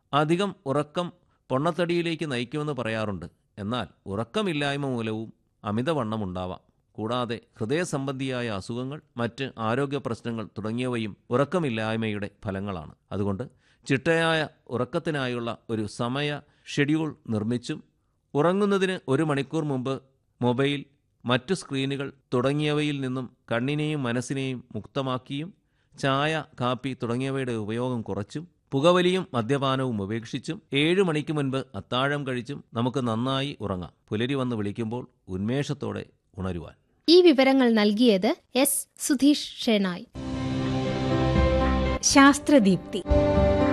അധികം ഉറക്കം പൊണ്ണത്തടിയിലേക്ക് നയിക്കുമെന്ന് പറയാറുണ്ട് എന്നാൽ ഉറക്കമില്ലായ്മ മൂലവും അമിതവണ്ണം ഉണ്ടാവാം കൂടാതെ ഹൃദയ സംബന്ധിയായ അസുഖങ്ങൾ മറ്റ് ആരോഗ്യ പ്രശ്നങ്ങൾ തുടങ്ങിയവയും ഉറക്കമില്ലായ്മയുടെ ഫലങ്ങളാണ് അതുകൊണ്ട് ചിട്ടയായ ഉറക്കത്തിനായുള്ള ഒരു സമയ ഷെഡ്യൂൾ നിർമ്മിച്ചും ഉറങ്ങുന്നതിന് ഒരു മണിക്കൂർ മുമ്പ് മൊബൈൽ മറ്റു സ്ക്രീനുകൾ തുടങ്ങിയവയിൽ നിന്നും കണ്ണിനെയും മനസ്സിനെയും മുക്തമാക്കിയും ചായ കാപ്പി തുടങ്ങിയവയുടെ ഉപയോഗം കുറച്ചും പുകവലിയും മദ്യപാനവും ഉപേക്ഷിച്ചും ഏഴു മണിക്ക് മുൻപ് അത്താഴം കഴിച്ചും നമുക്ക് നന്നായി ഉറങ്ങാം പുലരി വന്ന് വിളിക്കുമ്പോൾ ഉന്മേഷത്തോടെ ഉണരുവാൻ ഈ വിവരങ്ങൾ നൽകിയത് എസ് സുധീഷ് ഷെനായ് ശാസ്ത്രദീപ്തി